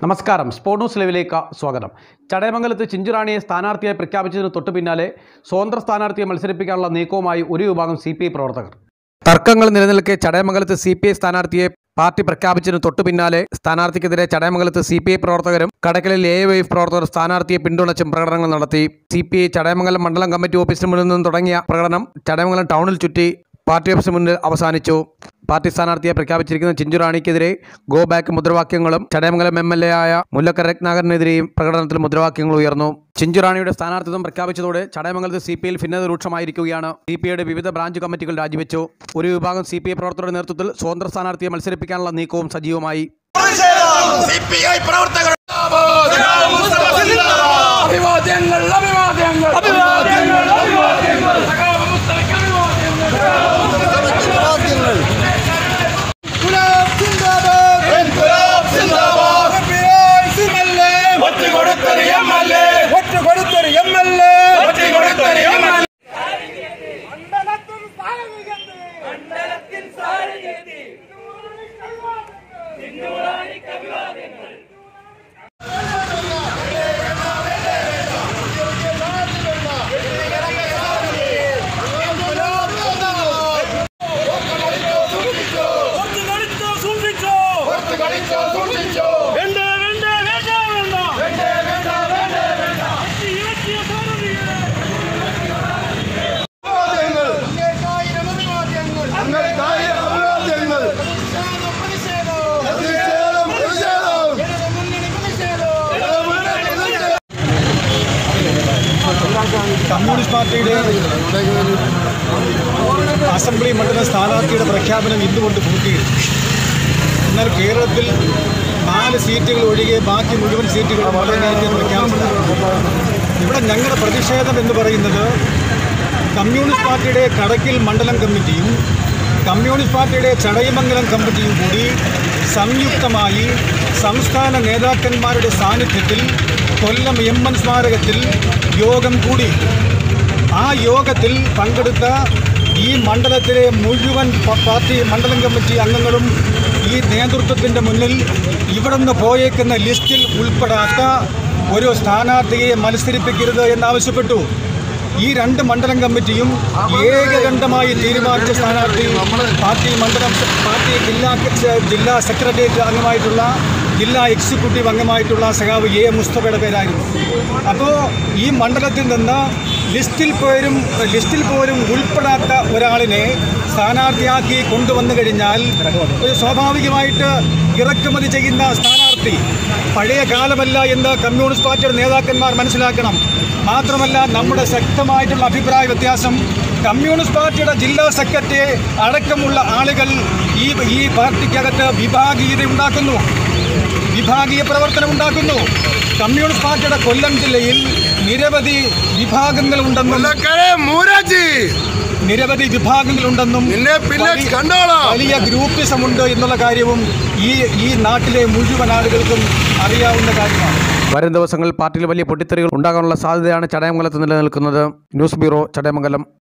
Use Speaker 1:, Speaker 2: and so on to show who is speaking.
Speaker 1: നമസ്കാരം sport news ലൈവിലേക്ക് സ്വാഗതം ചടയമംഗലത്ത് ചിഞ്ചുറാണിയെ സ്ഥാനാർത്ഥിയായി പ്രഖ്യാപിച്ചതിന് തൊട്ടു പിന്നാലെ സ്വതന്ത്ര സ്ഥാനാർത്ഥിയെ മത്സരിപ്പിക്കാനുള്ള നീക്കവുമായി ഒരു വിഭാഗം സി പ്രവർത്തകർ തർക്കങ്ങൾ നിലനിൽക്കെ ചടയമംഗലത്ത് സി പി ഐ സ്ഥാനാർത്ഥിയെ പാർട്ടി പ്രഖ്യാപിച്ചതിന് തൊട്ടു പിന്നാലെ സ്ഥാനാർത്ഥിക്കെതിരെ ചടയമംഗലത്ത് സി പി ഐ പ്രവർത്തകരും കടക്കലിൽ എ വൈ എഫ് പ്രവർത്തകർ സ്ഥാനാർത്ഥിയെ പിന്തുണച്ചും പ്രകടനങ്ങൾ നടത്തി സി പി ഐ ചടയമംഗലം മണ്ഡലം കമ്മിറ്റി ഓഫീസിന് മുന്നിൽ നിന്നും തുടങ്ങിയ പ്രകടനം ചടയമംഗലം ടൗണിൽ ചുറ്റി പാർട്ടി ഓഫീസിന് മുന്നിൽ അവസാനിച്ചു പാർട്ടി സ്ഥാനാർത്ഥിയെ പ്രഖ്യാപിച്ചിരിക്കുന്ന ചിഞ്ചുറാണിക്കെതിരെ ഗോ ബാക്ക് മുദ്രാവാക്യങ്ങളും ചടയമംഗലം എം എൽ എ ആയ മുല്ലക്കര രത്നാകരനെതിരെയും പ്രകടനത്തിൽ മുദ്രാവാക്യങ്ങൾ ഉയർന്നു ചിഞ്ചുറാണിയുടെ സ്ഥാനാർത്ഥിത്വം പ്രഖ്യാപിച്ചതോടെ ചടയമംഗലത്ത് സി പി ഐയിൽ ഭിന്നത രൂക്ഷമായിരിക്കുകയാണ് സി പി ഐയുടെ വിവിധ ബ്രാഞ്ച് കമ്മിറ്റികൾ രാജിവെച്ചു ഒരു വിഭാഗം സി പി ഐ പ്രവർത്തകരുടെ നേതൃത്വത്തിൽ സ്വതന്ത്ര സ്ഥാനാർത്ഥിയെ മത്സരിപ്പിക്കാനുള്ള നീക്കവും സജീവമായി
Speaker 2: സിപിഐ പ്രവർത്തകർ
Speaker 3: അഭിവാദ്യങ്ങൾ അഭിവാദ്യങ്ങൾ അഭിവാദ്യങ്ങൾ അഭിവാദ്യങ്ങൾ സഖാവ് മുസ്തഫയ്ക്ക് അഭിവാദ്യങ്ങൾ ഗുലാബ് സിന്ദാബാദ്
Speaker 2: ഇൻകുലാബ് സിന്ദാബാദ്
Speaker 3: എംഎൽഎ
Speaker 2: ഒറ്റ കൊടുത്തൊരു എംഎൽഎ
Speaker 3: ഒറ്റ കൊടുത്തൊരു എംഎൽഎ
Speaker 2: ഒറ്റ കൊടുത്തൊരു എംഎൽഎ
Speaker 3: മണ്ഡലത്തിൽ സാരഥികത്ത് മണ്ഡലത്തിൽ സാരഥികത്ത് ഓർത്ത് കളിച്ചോ സൂക്ഷിച്ചോ വേണ്ട വേണ്ട വേണ്ട വേണ്ട ഈ ഇളക്കിയ സാരഥികളെ
Speaker 4: കമ്മ്യൂണിസ്റ്റ് പാർട്ടിയുടെ അസംബ്ലി മണ്ഡലം സ്ഥാനാർത്ഥിയുടെ പ്രഖ്യാപനം ഇന്നുകൊണ്ട് പൂർത്തീകരിച്ചു എന്നാൽ കേരളത്തിൽ നാല് സീറ്റുകൾ ഒഴികെ ബാക്കി മുഴുവൻ സീറ്റുകളും വളരെ നേരത്തെ പ്രഖ്യാപിച്ചതാണ് ഇവിടെ ഞങ്ങളുടെ പ്രതിഷേധം എന്ന് പറയുന്നത് കമ്മ്യൂണിസ്റ്റ് പാർട്ടിയുടെ കടക്കിൽ മണ്ഡലം കമ്മിറ്റിയും കമ്മ്യൂണിസ്റ്റ് പാർട്ടിയുടെ ചടയമംഗലം കമ്മിറ്റിയും കൂടി സംയുക്തമായി സംസ്ഥാന നേതാക്കന്മാരുടെ സാന്നിധ്യത്തിൽ കൊല്ലം എം എൻ സ്മാരകത്തിൽ യോഗം കൂടി ആ യോഗത്തിൽ പങ്കെടുത്ത ഈ മണ്ഡലത്തിലെ മുഴുവൻ പ- പാർട്ടി മണ്ഡലം കമ്മിറ്റി അംഗങ്ങളും ഈ നേതൃത്വത്തിൻ്റെ മുന്നിൽ ഇവിടുന്ന് പോയേക്കുന്ന ലിസ്റ്റിൽ ഉൾപ്പെടാത്ത ഒരു സ്ഥാനാർത്ഥിയെ മത്സരിപ്പിക്കരുത് എന്നാവശ്യപ്പെട്ടു ഈ രണ്ട് മണ്ഡലം കമ്മിറ്റിയും ഏകകണ്ഠമായി തീരുമാനിച്ച സ്ഥാനാർത്ഥി പാർട്ടി മണ്ഡലം സെ- പാർട്ടി ജില്ലാ ജില്ലാ സെക്രട്ടേറിയറ്റ് അംഗമായിട്ടുള്ള ജില്ലാ എക്സിക്യൂട്ടീവ് അംഗമായിട്ടുള്ള സഖാവ് എ മുസ്തഫയുടെ പേരായിരുന്നു അപ്പോൾ ഈ മണ്ഡലത്തിൽ നിന്ന് ലിസ്റ്റിൽ പോലും ലിസ്റ്റിൽ പോലും ഉൾപ്പെടാത്ത ഒരാളിനെ സ്ഥാനാർത്ഥിയാക്കി കൊണ്ടുവന്നു കഴിഞ്ഞാൽ ഒരു സ്വാഭാവികമായിട്ട് ഇറക്കുമതി ചെയ്യുന്ന സ്ഥാനാർത്ഥി പഴയ കാലമല്ല എന്ന് കമ്മ്യൂണിസ്റ്റ് പാർട്ടിയുടെ നേതാക്കന്മാർ മനസ്സിലാക്കണം മാത്രമല്ല നമ്മുടെ ശക്തമായിട്ടുള്ള അഭിപ്രായ വ്യത്യാസം കമ്മ്യൂണിസ്റ്റ് പാർട്ടിയുടെ ജില്ലാ സെക്രട്ടറി അടക്കമുള്ള ആളുകൾ ഈ ഈ പാർട്ടിക്കകത്ത് വിഭാഗീയത ഉണ്ടാക്കുന്നു വിഭാഗീയ പ്രവർത്തനം ഉണ്ടാക്കുന്നു കമ്മ്യൂണിസ്റ്റ് പാർട്ടിയുടെ കൊല്ലം ജില്ലയിൽ നിരവധി വിഭാഗങ്ങളുണ്ടെന്നും
Speaker 2: കൊല്ലക്കരെ മൂരാജി
Speaker 4: നിരവധി വിഭാഗങ്ങളുണ്ടെന്നും
Speaker 2: നിന്നെ പിന്നെ
Speaker 4: വലിയ-
Speaker 2: കണ്ടോളാം
Speaker 4: വലിയ ഗ്രൂപ്പിസമുണ്ട് എന്നുള്ള കാര്യവും ഈ ഈ നാട്ടിലെ മുഴുവൻ ആളുകൾക്കും അറിയാവുന്ന കാര്യമാണ്
Speaker 1: വരും ദിവസങ്ങളിൽ പാർട്ടിയിൽ വലിയ പൊട്ടിത്തെറികൾ ഉണ്ടാകാനുള്ള സാധ്യതയാണ് ചടയമംഗലത്ത് നിലനിൽക്കുന്നത് ന്യൂസ് ബ്യൂറോ ചടയമംഗലം